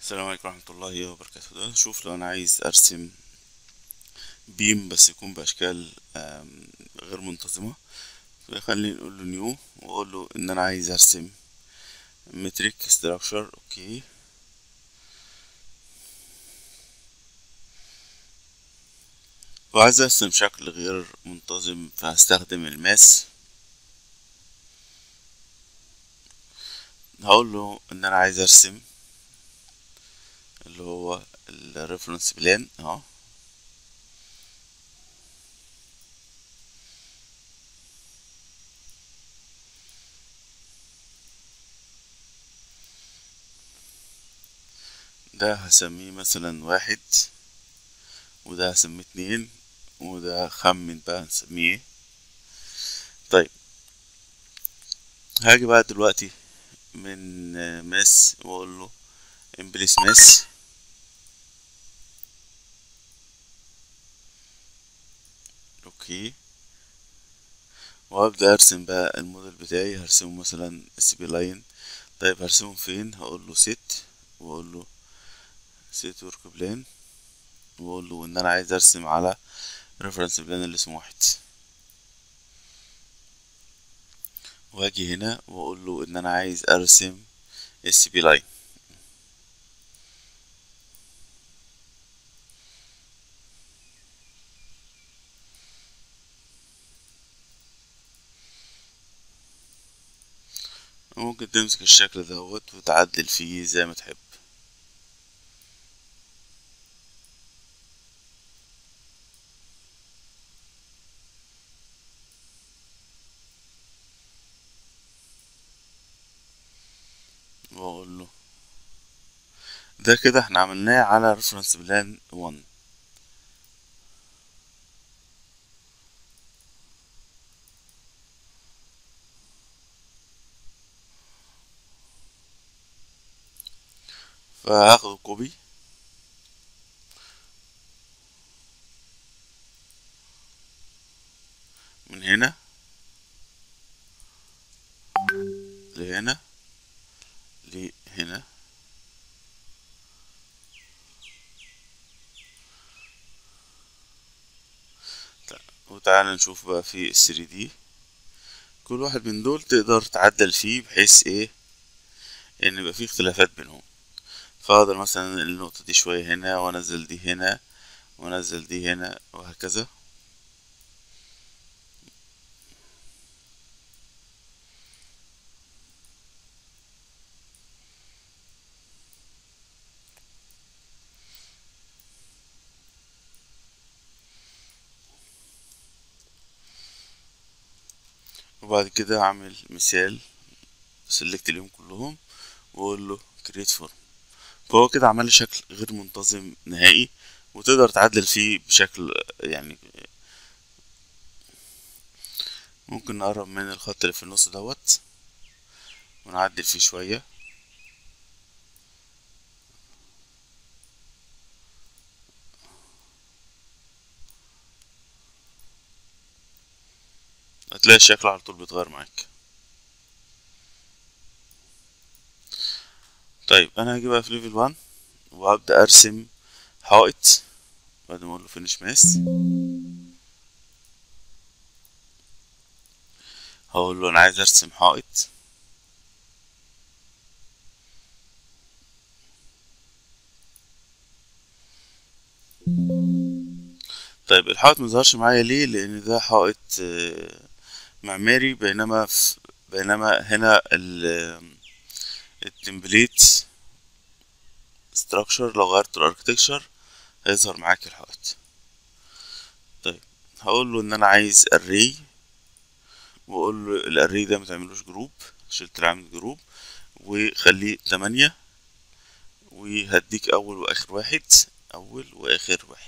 السلام عليكم ورحمة الله وبركاته ده شوف لو أنا عايز أرسم بيم بس يكون بأشكال آم، غير منتظمة خليني نقول له نيو وأقول له إن أنا عايز أرسم متريك ستراكشر أوكي وعايز أرسم شكل غير منتظم فهستخدم الماس هقول له إن أنا عايز أرسم اللي هو الريفرنس بلان اهو ده هسميه مثلا واحد وده هسميه اتنين وده خمن بقى هنسميه ايه طيب هاجي بقى دلوقتي من ماس واقول له امبليس ماس اوكي وابدا ارسم بقى الموديل بتاعي هرسمه مثلا اس بي لاين طيب هرسمه فين هقول له سيت واقول له سيت ورك بلان واقول له ان انا عايز ارسم على ريفرنس بلان اللي اسمه واحد واجي هنا واقول له ان انا عايز ارسم اس بي لاين ممكن تمسك الشكل دوت وتعدل فيه زي ما تحب واقول له ده كده احنا عملناه على ريفرنس بلان 1 فهاخده كوبي من هنا لهنا لهنا وتعالى نشوف بقى في ال 3 دي كل واحد من دول تقدر تعدل فيه بحيث ايه ان يبقى فيه اختلافات بينهم فاقدر مثلا النقطة دي شوية هنا وانزل دي هنا وانزل دي هنا وهكذا وبعد كده اعمل مثال سلكت اليوم كلهم واقول له create form فهو كده عمل لي شكل غير منتظم نهائي وتقدر تعدل فيه بشكل يعني ممكن نقرب من الخط اللي في النص دوت ونعدل فيه شوية هتلاقي الشكل على طول بيتغير معاك طيب انا هجي بقى في ليفل 1 وهبدأ ارسم حائط بعد ما اقول له فينيش ماس هقول له انا عايز ارسم حائط طيب الحائط مظهرش معايا ليه لان ده حائط معماري بينما في بينما هنا التمبليت ستراكشر لو غيرت الاركتكشر هيظهر معاك الحائط طيب هقول له ان انا عايز اري واقول له الاري ده متعملوش جروب شلت العامل جروب وخليه تمانية وهديك اول واخر واحد اول واخر واحد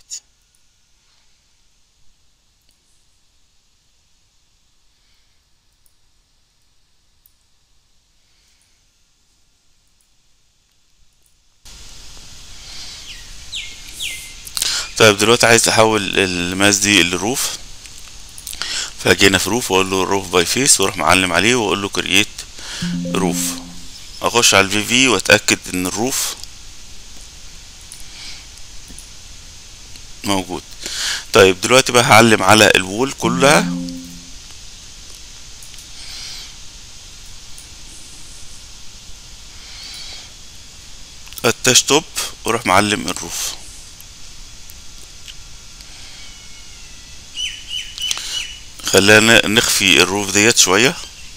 طيب دلوقتي عايز احول الماس دي لروف فاجي هنا في روف واقول له روف باي فيس واروح معلم عليه واقول له كرييت روف اخش على الفي في واتاكد ان الروف موجود طيب دلوقتي بقى هعلم على الوول كلها التاش توب واروح معلم الروف خلينا نخفي الروف ديت شوية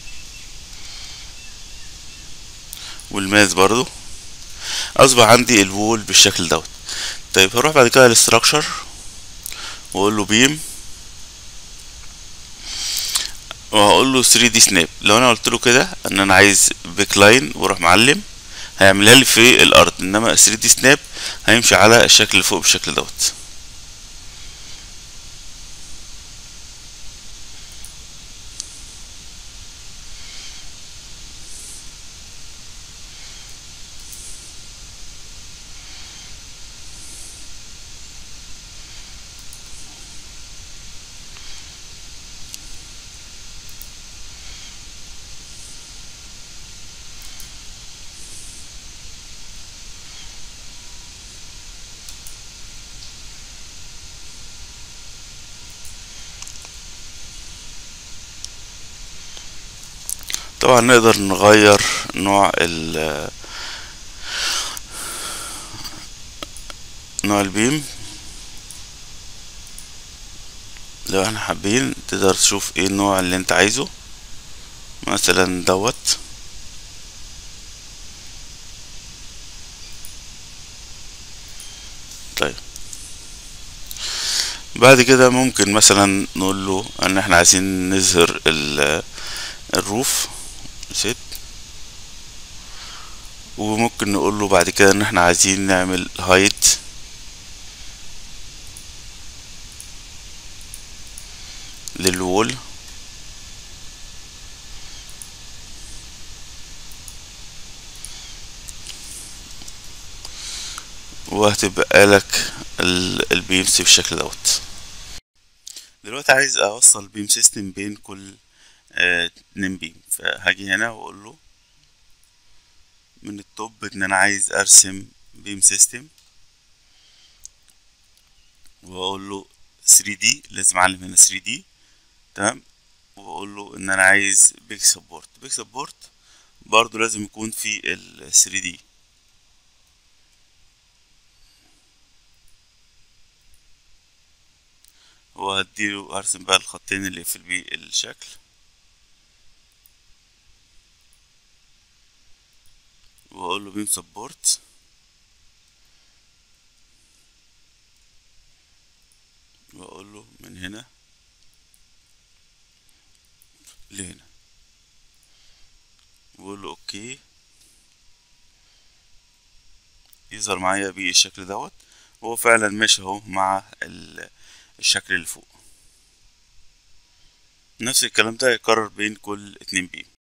والماس برضو اصبح عندي الوول بالشكل دوت طيب هروح بعد كده للستراكشر واقول له بيم وهقول له 3 دي سناب لو انا قلت له كده ان انا عايز بيك لاين واروح معلم هيعملها لي في الارض انما 3 دي سناب هيمشي على الشكل اللي فوق بالشكل دوت طبعا نقدر نغير نوع ال نوع البيم لو احنا حابين تقدر تشوف ايه النوع اللي انت عايزه مثلا دوت طيب بعد كده ممكن مثلا نقول له ان احنا عايزين نظهر الروف نسيت وممكن نقول له بعد كده ان احنا عايزين نعمل هايت للوول وهتبقى لك البيمز بالشكل دوت دلوقتي عايز اوصل بيم سيستم بين كل اه اتنين بيم فهاجي هنا واقول له من التوب ان انا عايز ارسم بيم سيستم واقول له 3D لازم اعلم هنا 3D تمام واقول له ان انا عايز بيج سبورت بيج سبورت برضو لازم يكون في ال 3D وهديله ارسم بقى الخطين اللي يقفل بيه الشكل واقول له بيم سبورت واقول له من هنا لهنا واقول له اوكي يظهر معايا بالشكل دوت هو فعلا ماشي اهو مع الشكل اللي فوق نفس الكلام ده يكرر بين كل اتنين بيم